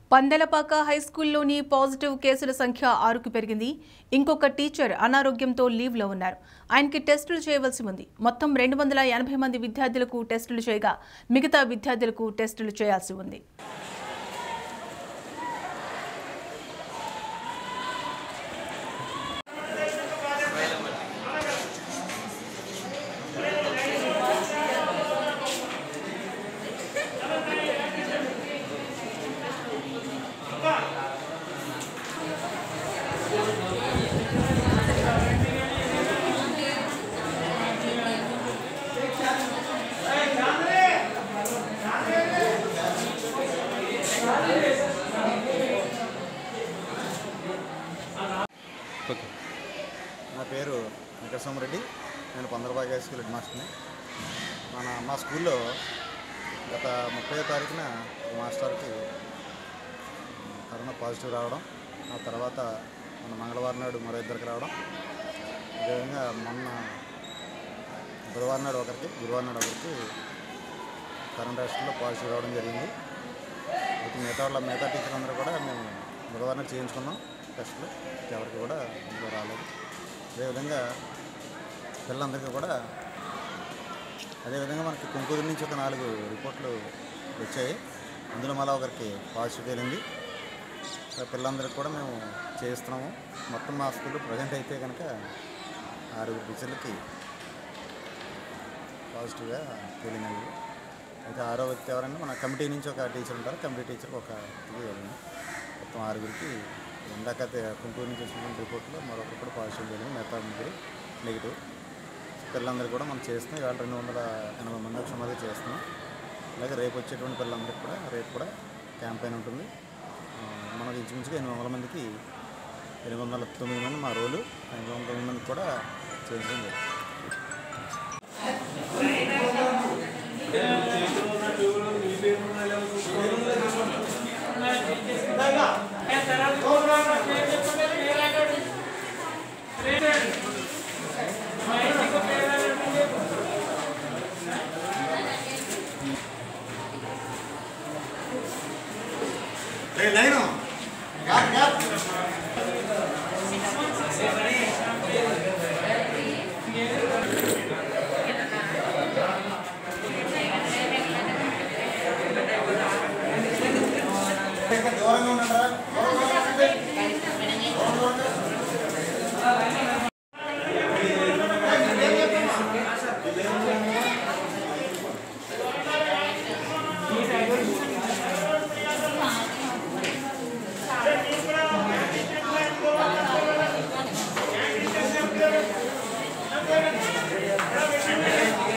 పందెలపాక హైస్కూల్లోని positive కేసుల సంఖ్య ఆరుకు పెరిగింది ఇంకొక టీచర్ అనారోగ్యంతో లీవ్లో ఉన్నారు ఆయనకి టెస్టులు చేయవలసి ఉంది మొత్తం రెండు వందల ఎనభై మంది విద్యార్థులకు టెస్టులు చేయగా మిగతా విద్యార్థులకు టెస్టులు చేయాల్సి ఉంది ఓకే నా పేరు వెంకటస్వామిరెడ్డి నేను పందరబాగ్ హై స్కూల్ హెడ్ మాస్టర్ని మన మా స్కూల్లో గత ముప్పై తారీఖున ఒక మాస్టర్కి కరోనా పాజిటివ్ రావడం ఆ తర్వాత మన మంగళవారం నాడు మరో ఇద్దరికి రావడం అదేవిధంగా మొన్న బుధవారం నాడు ఒకరికి గురువారం నాడు ఒకరికి కరోనా టెస్ట్లో పాజిటివ్ రావడం జరిగింది అయితే మిగతా వాళ్ళ మిగతా టీచర్ అందరూ కూడా మేము బుధవారం నాడు చేయించుకున్నాం టెస్టులు ఎవరికి కూడా అందులో రాలేదు అదేవిధంగా పిల్లలందరికీ కూడా అదేవిధంగా మనకి కుంకూరు నుంచి ఒక నాలుగు రిపోర్ట్లు వచ్చాయి అందులో మళ్ళీ ఒకరికి పాజిటివ్ తేలింది ఆ పిల్లలందరికీ కూడా మేము చేస్తున్నాము మొత్తం మా స్కూల్లో ప్రజెంట్ అయితే కనుక ఆరుగురు టీచర్లకి పాజిటివ్గా తేలినాయి అయితే ఆరో వ్యక్తి ఎవరంటే మన కమిటీ నుంచి ఒక టీచర్ ఉంటారు కమిటీ టీచర్కి ఒక ఇది వెళ్ళింది మొత్తం ఆరుగురికి ఇందాక తే- గుంటూరు నుంచి వచ్చినటువంటి రిపోర్ట్లో మరొకరు కూడా పాజిటివ్ జరిగింది మిగతా ముగ్గురు నెగిటివ్ పిల్లలందరూ కూడా మనం చేస్తున్నాం ఇవాళ రెండు వందల ఎనభై మంది క్షమాగా చేస్తున్నాం అలాగే రేపు వచ్చేటువంటి పిల్లలందరికీ కూడా రేపు కూడా క్యాంపెయిన్ ఉంటుంది ఆ, మనకు ఇంచుమించుగా ఎనిమిది వందల మందికి ఎనిమిది వందల తొమ్మిది మంది మా రోలు ఎనిమిది వందల తొమ్మిది మందికి కూడా చేయించడం జరిగింది Thank